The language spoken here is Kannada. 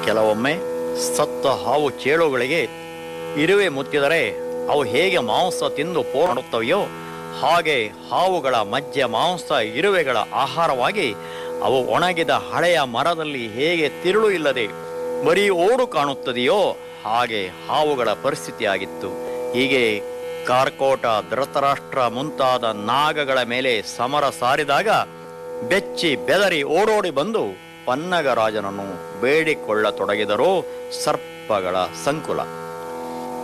ಕೆಲವೊಮ್ಮೆ ಸತ್ತ ಹಾವು ಚೇಳುಗಳಿಗೆ ಇರುವೆ ಮುತ್ತಿದರೆ ಅವು ಹೇಗೆ ಮಾಂಸ ತಿಂದು ಪೋಡುತ್ತವೆಯೋ ಹಾಗೆ ಹಾವುಗಳ ಮಜ್ಜೆ ಮಾಂಸ ಇರುವೆಗಳ ಆಹಾರವಾಗಿ ಅವು ಒಣಗಿದ ಹಳೆಯ ಮರದಲ್ಲಿ ಹೇಗೆ ತಿರುಳು ಇಲ್ಲದೆ ಬರೀ ಓಡು ಕಾಣುತ್ತದೆಯೋ ಹಾಗೆ ಹಾವುಗಳ ಪರಿಸ್ಥಿತಿಯಾಗಿತ್ತು ಹೀಗೆ ಕಾರ್ಕೋಟ ಧೃತರಾಷ್ಟ್ರ ಮುಂತಾದ ನಾಗಗಳ ಮೇಲೆ ಸಮರ ಸಾರಿದಾಗ ಬೆಚ್ಚಿ ಬೆದರಿ ಓಡೋಡಿ ಬಂದು ಪನ್ನಗರಾಜನನ್ನು ಬೇಡಿಕೊಳ್ಳತೊಡಗಿದರು ಸರ್ಪಗಳ ಸಂಕುಲ